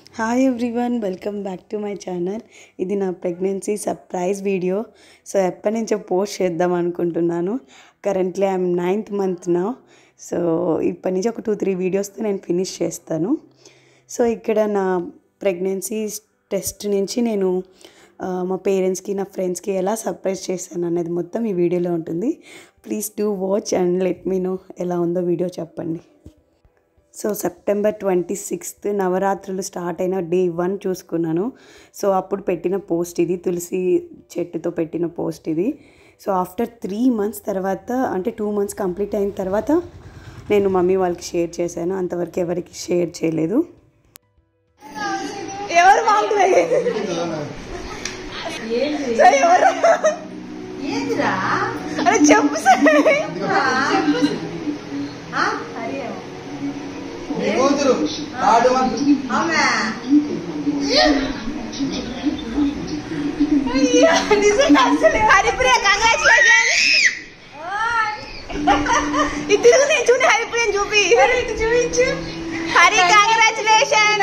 Hi everyone welcome back to my channel ఇది నా pregnancy surprise video so ఎప్పటి నుంచో పోస్ట్ చేద్దాం అనుకుంటున్నాను కరెంట్లీ ఐఎమ్ నైన్త్ మంత్ నా సో ఇప్పటి నుంచి ఒక టూ త్రీ వీడియోస్తో నేను ఫినిష్ చేస్తాను సో ఇక్కడ నా ప్రెగ్నెన్సీ టెస్ట్ నుంచి నేను ఆ, మా పేరెంట్స్కి నా ఫ్రెండ్స్కి ఎలా సర్ప్రైజ్ చేశాను అనేది మొత్తం ఈ వీడియోలో ఉంటుంది please do watch and let me know ఎలా ఉందో వీడియో చెప్పండి సో సెప్టెంబర్ ట్వంటీ సిక్స్త్ నవరాత్రులు స్టార్ట్ అయిన డే వన్ చూసుకున్నాను సో అప్పుడు పెట్టిన పోస్ట్ ఇది తులసి చెట్టుతో పెట్టిన పోస్ట్ ఇది సో ఆఫ్టర్ త్రీ మంత్స్ తర్వాత అంటే టూ మంత్స్ కంప్లీట్ అయిన తర్వాత నేను మమ్మీ వాళ్ళకి షేర్ చేశాను అంతవరకు ఎవరికి షేర్ చేయలేదు ఎవరు చెప్పు నీ కూతురు తాడు వంతు హరిప్రియ కంగ్రాచులేషన్ ఇది తిరుగు నేను చూడు హరిప్రియని చూపి ఇటు చూపించు హరి కంగ్రాచులేషన్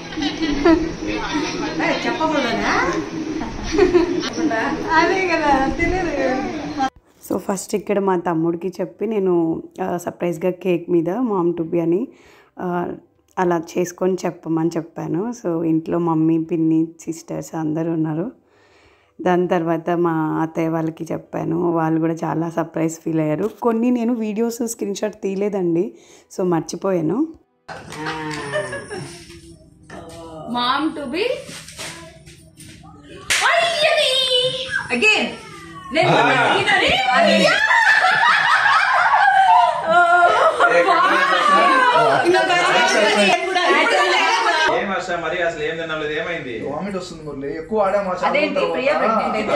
అదే కదా తెలియదు సో ఫస్ట్ ఇక్కడ మా తమ్ముడికి చెప్పి నేను సర్ప్రైజ్గా కేక్ మీద మామ్ టు బి అని ఆ, అలా చేసుకొని చెప్పమని చెప్పాను సో ఇంట్లో మమ్మీ పిన్ని సిస్టర్స్ అందరూ ఉన్నారు దాని తర్వాత మా అత్తయ్య వాళ్ళకి చెప్పాను వాళ్ళు కూడా చాలా సర్ప్రైజ్ ఫీల్ అయ్యారు కొన్ని నేను వీడియోస్ స్క్రీన్ షాట్ తీయలేదండి సో మర్చిపోయాను mom to be again then ఏం వర్ష మరి అసలు ఏం తిన్నాం లేదు ఏమైంది వామిట్ వస్తుంది మురళి ఎక్కువ ఆడామా చాలా అదేంటి ప్రియ pregnant అయితే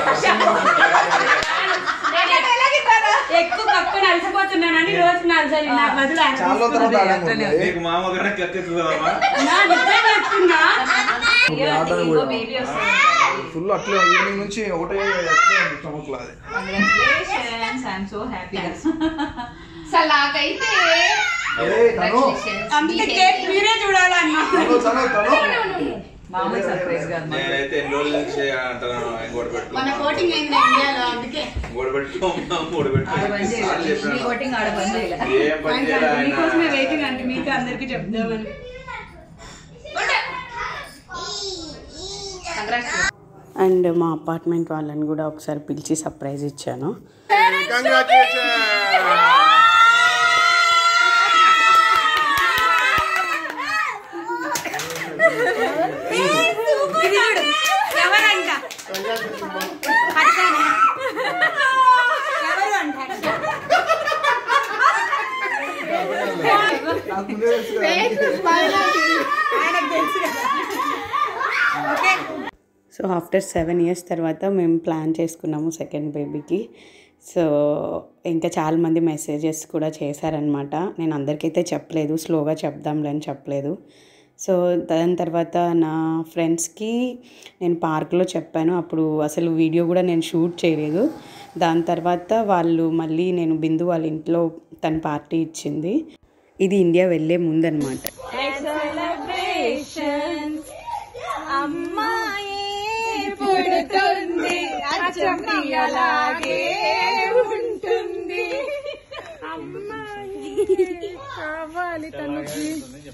ఎక్కువ కక్కుని అలసిపోతున్నానని రోజు నలసాలి నా బదులు ఆయన చాలా రోజుల తర్వాత ఆడాము మురళి. నీకు మామగానే కక్కెక్కు కదమ్మా నా నిజం చెప్తున్నా ఇప్పుడు ఆడడానికి ఇంకో పోయాం. బేబీ వస్తుంది ఫుల్ అట్లే ఈవినింగ్ నుంచి ఒకటే అట్లే ఉంది స్టమక్ లో అది కంగ్రాచులేషన్స్ ఐఎమ్ సో హ్యాపీ సలాకైతే ఏయ్, తను అందుకే కేక్ మీరే చూడాలన్నా తను తను తను మామూలు సర్ప్రైజ్ కాదు నేనైతే ఎన్ని రోజుల నుంచి అంటున్నాను ఇంకోటి పెట్టు మన కోటింగ్ అయింది ఇండియాలో అందుకే ఇంకోటి పెట్టుకో మూడు పెట్టు ఆడ బంద్ సార్లు చేయాలి మీ చెప్పినాను. ఓటింగ్ ఆడ బంద్ చేయాలి ఏం పని చేయాలి ఆయన? మీకోసమే వెయిటింగ్ అంటే మీకు అందరికి చెప్దామని అండ్ మా అపార్ట్మెంట్ వాళ్ళని కూడా ఒకసారి పిలిచి సర్ప్రైజ్ ఇచ్చాను ఎవరంట ఎవరు అంట నాకు ముందే తెలుసు కదా. సో ఆఫ్టర్ సెవెన్ ఇయర్స్ తర్వాత మేము ప్లాన్ చేసుకున్నాము సెకండ్ బేబీకి సో ఇంకా చాలామంది మెసేజెస్ కూడా చేశారనమాట నేను అందరికైతే చెప్పలేదు స్లోగా చెప్దాంలే అని చెప్పలేదు సో దాని తర్వాత నా ఫ్రెండ్స్కి నేను పార్క్లో చెప్పాను అప్పుడు అసలు వీడియో కూడా నేను షూట్ చేయలేదు దాని తర్వాత వాళ్ళు మళ్ళీ నేను బిందు వాళ్ళ ఇంట్లో తన పార్టీ ఇచ్చింది ఇది ఇండియా వెళ్ళే ముందనమాట పుడుతుంది అచ్చమ్మ అలాగే ఉంటుంది అమ్మాయి కావాలి తనకి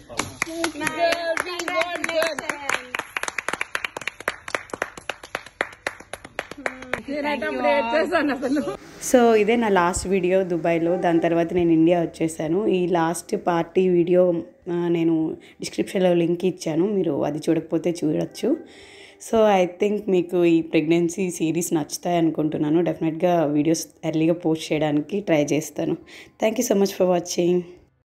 నేనైతే ఏడ్చేసాను అసలు సో ఇదే నా లాస్ట్ వీడియో దుబాయ్లో దాని తర్వాత నేను ఇండియా వచ్చేసాను ఈ లాస్ట్ పార్టీ వీడియో ఆ, నేను డిస్క్రిప్షన్లో లింక్ ఇచ్చాను మీరు అది చూడకపోతే చూడొచ్చు సో ఐ థింక్ మీకు ఈ ప్రెగ్నెన్సీ సిరీస్ నచ్చుతాయి అనుకుంటున్నాను డెఫినెట్గా వీడియోస్ ఎర్లీగా పోస్ట్ చేయడానికి ట్రై చేస్తాను thank you so much for watching